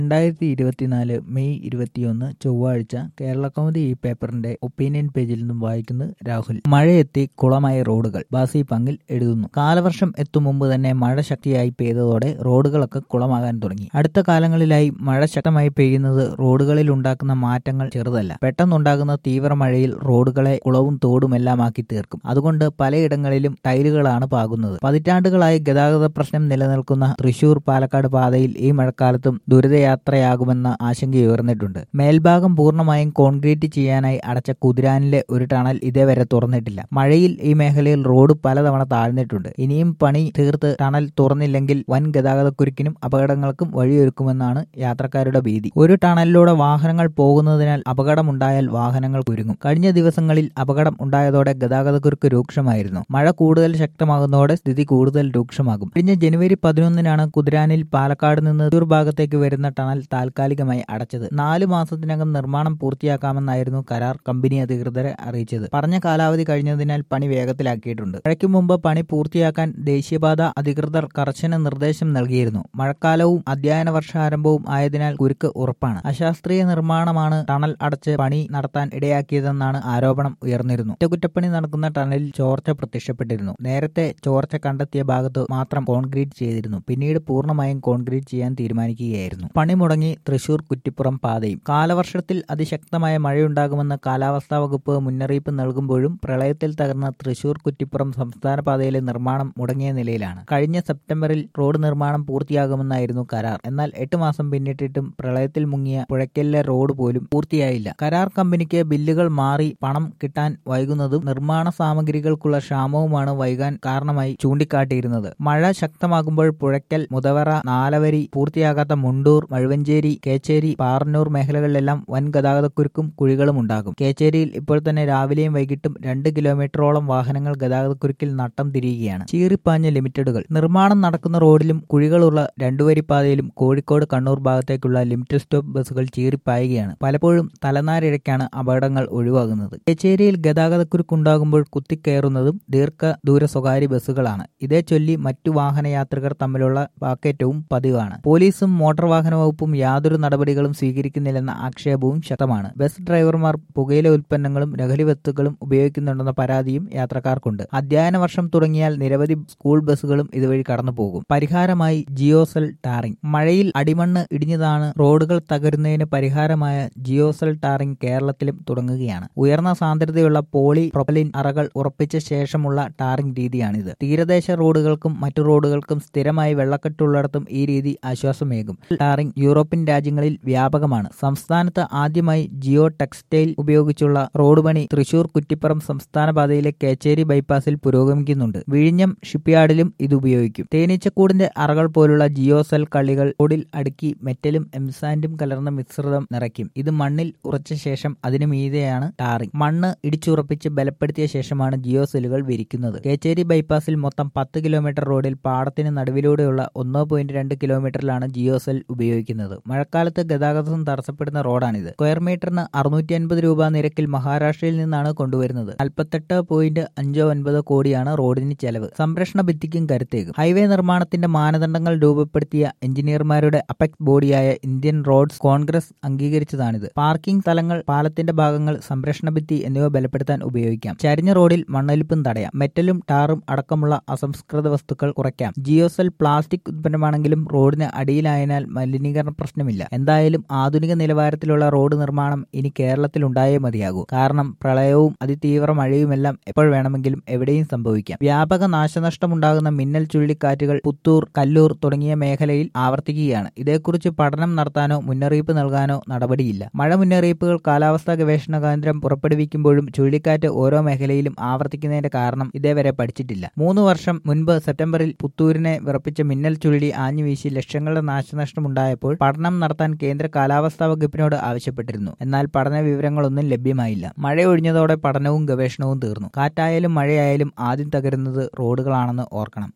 രണ്ടായിരത്തി ഇരുപത്തിനാല് മെയ് ഇരുപത്തിയൊന്ന് ചൊവ്വാഴ്ച കേരള കൗമുദി ഈ പേപ്പറിന്റെ ഒപ്പീനിയൻ പേജിൽ നിന്നും വായിക്കുന്നത് രാഹുൽ മഴയെത്തി കുളമായ റോഡുകൾ ബാസി പങ്കിൽ എഴുതുന്നു കാലവർഷം എത്തും മുമ്പ് തന്നെ മഴ ശക്തിയായി പെയ്തതോടെ റോഡുകളൊക്കെ കുളമാകാൻ തുടങ്ങി അടുത്ത കാലങ്ങളിലായി മഴ ശക്തമായി പെയ്യുന്നത് റോഡുകളിൽ ഉണ്ടാക്കുന്ന മാറ്റങ്ങൾ ചെറുതല്ല പെട്ടെന്നുണ്ടാകുന്ന തീവ്ര മഴയിൽ റോഡുകളെ കുളവും തോടുമെല്ലാമാക്കി തീർക്കും അതുകൊണ്ട് പലയിടങ്ങളിലും ടൈലുകളാണ് പാകുന്നത് പതിറ്റാണ്ടുകളായി ഗതാഗത പ്രശ്നം നിലനിൽക്കുന്ന തൃശൂർ പാലക്കാട് പാതയിൽ ഈ മഴക്കാലത്തും ദുരിതയാത്രയാകുമെന്ന ആശങ്കയുയർന്നിട്ടുണ്ട് മേൽഭാഗം പൂർണ്ണമായും കോൺക്രീറ്റ് ചെയ്യാനായി അടച്ച കുതിരാനിലെ ഒരു ടണൽ ഇതേവരെ തുറന്നിട്ടില്ല മഴയിൽ ഈ മേഖലയിൽ റോഡ് പലതവണ താഴ്ന്നിട്ടുണ്ട് ഇനിയും പണി തീർത്ത് ടണൽ തുറന്നില്ലെങ്കിൽ വൻ ഗതാഗതക്കുരുക്കിനും അപകടങ്ങൾക്കും വഴിയൊരുക്കുമെന്നാണ് യാത്രക്കാരുടെ ഭീതി ഒരു ടണലിലൂടെ വാഹനങ്ങൾ പോകുന്നതിനാൽ അപകടമുണ്ടായാൽ വാഹനങ്ങൾ കുരുങ്ങും കഴിഞ്ഞ ദിവസങ്ങളിൽ അപകടം ഉണ്ടായതോടെ ഗതാഗതക്കുരുക്ക് രൂക്ഷമായിരുന്നു മഴ കൂടുതൽ ശക്തമാകുന്നതോടെ സ്ഥിതി കൂടുതൽ രൂക്ഷമാകും കഴിഞ്ഞ ജനുവരി പതിനൊന്നിനാണ് കുതിരാനിൽ പാലക്കാട് നിന്ന് തൃശൂർ ഭാഗത്തേക്ക് വരുന്ന ടണൽ താൽക്കാലികമായി അടച്ചത് നാല് മാസത്തിനകം നിർമ്മാണം പൂർത്തിയാക്കാമെന്നായിരുന്നു കരാർ കമ്പനി അധികൃതരെ അറിയിച്ചത് പറഞ്ഞ കാലാവധി കഴിഞ്ഞതിനാൽ പണി വേഗത്തിലാക്കിയിട്ടുണ്ട് മഴയ്ക്ക് മുമ്പ് പണി പൂർത്തിയാക്കാൻ ദേശീയപാത അധികൃതർ കർശന നിർദ്ദേശം നൽകിയിരുന്നു മഴക്കാലവും അധ്യയന വർഷാരംഭവും ആയതിനാൽ കുരുക്ക് ഉറപ്പാണ് അശാസ്ത്രീയ നിർമ്മാണമാണ് ടണൽ അടച്ച് പണി നടത്താൻ ഇടയാക്കിയതെന്നാണ് ആരോപണം ഉയർന്നിരുന്നു അറ്റകുറ്റപ്പണി നടക്കുന്ന ടണലിൽ ചോർച്ച പ്രത്യക്ഷപ്പെട്ടിരുന്നു നേരത്തെ ചോർച്ച കണ്ടെത്തിയ ഭാഗത്ത് മാത്രം കോൺക്രീറ്റ് ചെയ്തിരുന്നു പിന്നീട് പൂർണ്ണമായും കോൺക്രീറ്റ് ചെയ്യാൻ തീരുമാനിക്കുകയായിരുന്നു പണി മുടങ്ങി തൃശൂർ കുറ്റിപ്പുറം പാതയും കാലവർഷത്തിൽ അതിശക്തമായ മഴയുണ്ടാകുമെന്ന് കാലാവസ്ഥാ വകുപ്പ് മുന്നറിയിപ്പ് നൽകുമ്പോഴും പ്രളയത്തിൽ തകർന്ന തൃശൂർ കുറ്റിപ്പുറം സംസ്ഥാന പാതയിലെ നിർമ്മാണം മുടങ്ങിയ നിലയിലാണ് കഴിഞ്ഞ സെപ്റ്റംബറിൽ റോഡ് നിർമ്മാണം പൂർത്തിയാകുമെന്നായിരുന്നു കരാർ എന്നാൽ എട്ട് മാസം പിന്നിട്ടിട്ടും പ്രളയത്തിൽ മുങ്ങിയ പുഴയ്ക്കലിലെ റോഡ് പോലും പൂർത്തിയായില്ല കരാർ കമ്പനിക്ക് ബില്ലുകൾ മാറി പണം കിട്ടാൻ വൈകുന്നതും നിർമ്മാണ സാമഗ്രികൾക്കുള്ള ക്ഷാമവുമാണ് വൈകാൻ കാരണമായി ചൂണ്ടിക്കാട്ടിയിരുന്നത് മഴ ശക്തമാകുമ്പോൾ പുഴയ്ക്കൽ മുതവറ നാലവരി പൂർത്തിയാകാത്ത മുണ്ടൂർ മഴുവഞ്ചേരി കേച്ചേരി പാറന്നൂർ മേഖലകളിലെല്ലാം വൻ ഗതാഗതക്കുരുക്കും കുഴികളും ഉണ്ടാകും കേച്ചേരിയിൽ ഇപ്പോൾ തന്നെ രാവിലെയും വൈകിട്ടും രണ്ട് കിലോമീറ്ററോളം വാഹനങ്ങൾ ഗതാഗതക്കുരുക്കിൽ നട്ടം തിരിയുകയാണ് ചീറിപ്പാഞ്ഞ ലിമിറ്റഡുകൾ നിർമ്മാണം നടക്കുന്ന റോഡിലും കുഴികളുള്ള രണ്ടുവരി പാതയിലും കോഴിക്കോട് കണ്ണൂർ ഭാഗത്തേക്കുള്ള ലിമിറ്റഡ് സ്റ്റോപ്പ് ബസ്സുകൾ ചീറിപ്പായുകയാണ് പലപ്പോഴും തലനാരിഴയ്ക്കാണ് അപകടങ്ങൾ ഒഴിവാകുന്നത് കേച്ചേരിയിൽ ഗതാഗതക്കുരുക്കുണ്ടാകുമ്പോൾ കുത്തിക്കയറുന്നതും ദീർഘദൂര സ്വകാര്യ ബസ്സുകളാണ് ഇതേ ചൊല്ലി മറ്റു വാഹനയാത്രികർ തമ്മിലുള്ള വാക്കേറ്റവും പതിവാണ് പോലീസും മോട്ടോർ വാഹന വകുപ്പും യാതൊരു നടപടികളും സ്വീകരിക്കുന്നില്ലെന്ന ആക്ഷേപവും ശക്തമാണ് ബസ് ഡ്രൈവർമാർ പുകയില ഉൽപ്പന്നങ്ങളും ലഹരി വസ്തുക്കളും ഉപയോഗിക്കുന്നുണ്ടെന്ന പരാതിയും യാത്രക്കാർക്കുണ്ട് അധ്യയന വർഷം തുടങ്ങിയാൽ നിരവധി സ്കൂൾ ബസ്സുകളും ഇതുവഴി കടന്നു പോകും പരിഹാരമായി ജിയോസെൽ ടാറിംഗ് മഴയിൽ അടിമണ്ണ് ഇടിഞ്ഞതാണ് റോഡുകൾ തകരുന്നതിന് പരിഹാരമായ ജിയോസെൽ ടാറിംഗ് കേരളത്തിലും തുടങ്ങുകയാണ് ഉയർന്ന സാന്ദ്രതയുള്ള പോളി പ്രൊപ്പലിൻ അറകൾ ഉറപ്പിച്ച ശേഷമുള്ള ടാറിംഗ് രീതിയാണിത് തീരദേശ റോഡുകൾക്കും മറ്റു റോഡുകൾക്കും സ്ഥിരമായി വെള്ളക്കെട്ടുള്ളിടത്തും ഈ രീതി ആശ്വാസമേകും ടാറിംഗ് യൂറോപ്യൻ രാജ്യങ്ങളിൽ വ്യാപകമാണ് സംസ്ഥാനത്ത് ആദ്യമായി ജിയോ ടെക്സ്റ്റൈൽ ഉപയോഗിച്ചുള്ള റോഡ് പണി തൃശൂർ കുറ്റിപ്പുറം സംസ്ഥാന പാതയിലെ കേച്ചേരി ബൈപ്പാസിൽ പുരോഗമിക്കുന്നുണ്ട് വിഴിഞ്ഞം ഷിപ്പ്യാർഡിലും ഇത് ഉപയോഗിക്കും തേനീച്ചക്കൂടിന്റെ അറകൾ പോലുള്ള ജിയോ സെൽ കളികൾ റോഡിൽ അടുക്കി മെറ്റലും എംസാൻഡും കലർന്ന മിശ്രിതം നിറയ്ക്കും ഇത് മണ്ണിൽ ഉറച്ച ശേഷം അതിനു മീതെയാണ് ടാറിംഗ് മണ്ണ് ഇടിച്ചുറപ്പിച്ച് ബലപ്പെടുത്തിയ ശേഷമാണ് ജിയോ സെല്ലുകൾ വിരിക്കുന്നത് കേച്ചേരി ബൈപ്പാസിൽ മൊത്തം പത്ത് കിലോമീറ്റർ റോഡിൽ പാടത്തിന് നടുവിലൂടെയുള്ള ഒന്നോ പോയിന്റ് രണ്ട് കിലോമീറ്ററിലാണ് ജിയോ സെൽ ഉപയോഗിക്കുന്നത് മഴക്കാലത്ത് ഗതാഗതം തടസ്സപ്പെടുന്ന റോഡാണിത് സ്ക്വയർ മീറ്ററിന് അറുന്നൂറ്റി അൻപത് രൂപ നിരക്കിൽ മഹാരാഷ്ട്രയിൽ നിന്നാണ് കൊണ്ടുവരുന്നത് നാൽപ്പത്തെട്ട് പോയിന്റ് അഞ്ചോ ഒൻപത് കോടിയാണ് റോഡിന് ചെലവ് സംരക്ഷണ ഭിത്തിക്കും കരുത്തേകും ഹൈവേ നിർമ്മാണത്തിന്റെ മാനദണ്ഡങ്ങൾ രൂപപ്പെടുത്തിയ എഞ്ചിനീയർമാരുടെ അപെക്സ് ബോഡിയായ ഇന്ത്യൻ റോഡ്സ് കോൺഗ്രസ് അംഗീകരിച്ചതാണിത് പാർക്കിംഗ് സ്ഥലങ്ങൾ പാലത്തിന്റെ ഭാഗങ്ങൾ സംരക്ഷണ ഭിത്തി എന്നിവ ബലപ്പെടുത്താൻ ഉപയോഗിക്കാം ചരിഞ്ഞ റോഡിൽ മണ്ണൊലിപ്പും തടയാം മെറ്റലും ടാറും അടക്കമുള്ള അസംസ്കൃത വസ്തുക്കൾ കുറയ്ക്കാം ജിയോസെൽ പ്ലാസ്റ്റിക് ഉത്പന്നമാണെങ്കിലും റോഡിന് അടിയിലായതിനാൽ മലിനീകരണ പ്രശ്നമില്ല എന്തായാലും ആധുനിക നിലവാരത്തിലുള്ള റോഡ് നിർമ്മാണം ഇനി കേരളത്തിൽ ഉണ്ടായേ മതിയാകൂ കാരണം പ്രളയവും അതിതീവ്ര മഴയുമെല്ലാം എപ്പോൾ വേണമെങ്കിലും എവിടെയും സംഭവിക്കാം വ്യാപക നാശനഷ്ടമുണ്ടാകുന്ന മിന്നൽ ചുഴലിക്കാറ്റുകൾ പുത്തൂർ കല്ലൂർ തുടങ്ങിയ മേഖലയിൽ ആവർത്തിക്കുകയാണ് ഇതേക്കുറിച്ച് പഠനം നടത്താനോ മുന്നറിയിപ്പ് നൽകാനോ നടപടിയില്ല മഴ മുന്നറിയിപ്പുകൾ കാലാവസ്ഥാ ഗവേഷണ കേന്ദ്രം പുറപ്പെടുവിക്കുമ്പോഴും ചുഴലിക്കാറ്റ് ഓരോ മേഖലയിലും ആവർത്തിക്കുന്നതിന്റെ കാരണം ഇതേവരെ പഠിച്ചിട്ടില്ല മൂന്ന് വർഷം മുൻപ് സെപ്റ്റംബറിൽ പുത്തൂരിനെ വിറപ്പിച്ച മിന്നൽ ചുഴലി ആഞ്ഞുവീശി ലക്ഷങ്ങളുടെ നാശനഷ്ടമുണ്ടായപ്പോൾ പഠനം നടത്താൻ കേന്ദ്ര കാലാവസ്ഥാ വകുപ്പിനോട് ആവശ്യപ്പെട്ടിരുന്നു എന്നാൽ പഠന വിവരങ്ങളൊന്നും ലഭ്യമായില്ല മഴ ഒഴിഞ്ഞതോടെ പഠനവും ഗവേഷണവും തീർന്നു കാറ്റായാലും മഴയായാലും ആദ്യം തകരുന്നത് റോഡുകളാണെന്ന് ഓർക്കണം